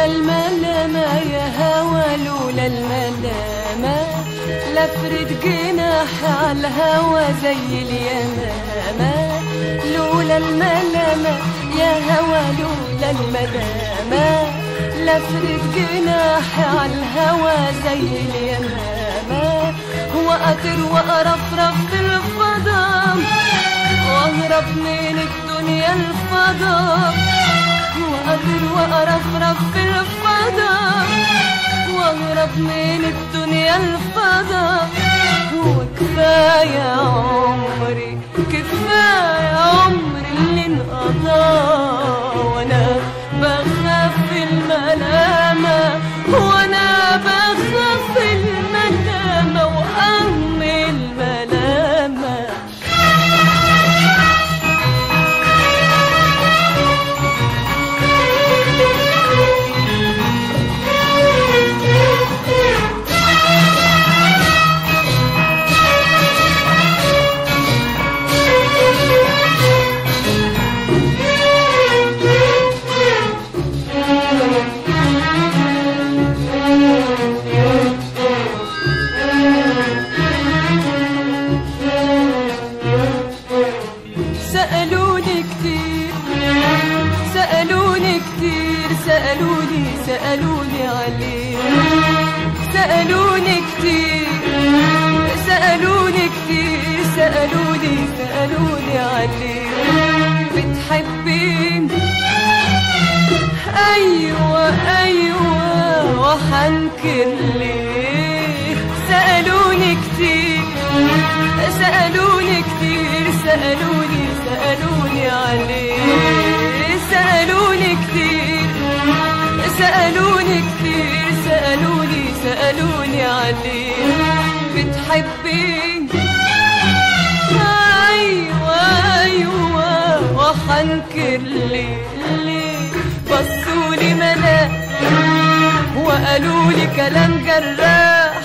لولا الملامة يا هوا لولا الملامة لفرد جناح على الهوا زي اليمامة لولا الملامة يا هوا لولا الملامة لفرد جناح على الهوا زي اليمامة وأطير وأرفرف في الفضاء وأهرب من الدنيا الفضاء وأطير وأرفرف في الفضاء وأهرب من الدنيا الفضاء وكفاية عمري كفاية عمري اللي انقضى وأنا بخاف الملامة وأنا بخاف الملامة وأم الملامة سألوني كتير سألوني كتير سألوني سألوني عليه سألوني كتير سألوني كتير سألوني سألوني عليه بتحبين أيوة أيوة وحنكر ليه سألوني كتير سألوني كتير سألوني سألوني عليه سألوني كتير سألوني كتير سألوني سألوني عليه بتحبين أيوة أيوة وحنكر ليه ليه بصولي ملاك وقالولي كلام جراح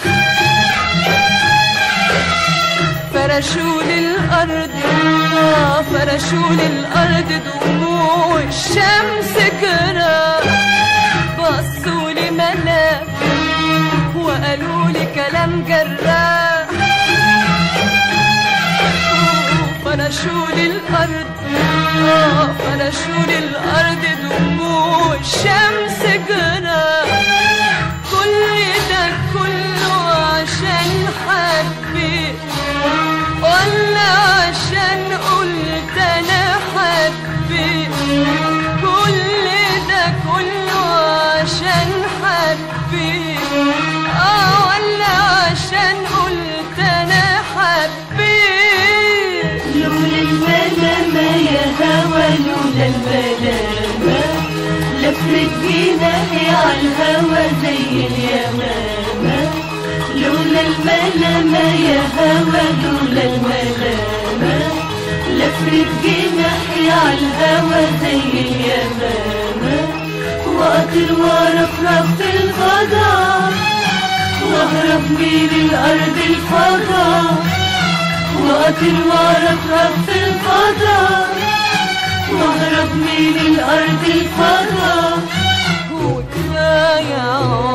فرشوا للأرض آه، فرشوا للأرض دموع الشمس كراح بصوا لي ملاك وقالوا لي كلام جراح فرشوا للأرض آه، فرشوا للأرض دموع الشمس جراح كل ده كله عشان حبيت ولا عشان قلت انا حبيت كل ده كله عشان حبيت اه ولا عشان قلت انا حبيت لولا الملامة يا هوا لولا الملامة لفرت جناحي عالهوا زي اليمامة لولا الملامة يا هوا لولا الملامة لفرت جناحي عالهوا زي اليمامة وأطير وأرفرف في الفضاء وأهرب من الأرض الفضاء وأطير وأرفرف في الفضاء وأهرب من الأرض الفضاء وكفاية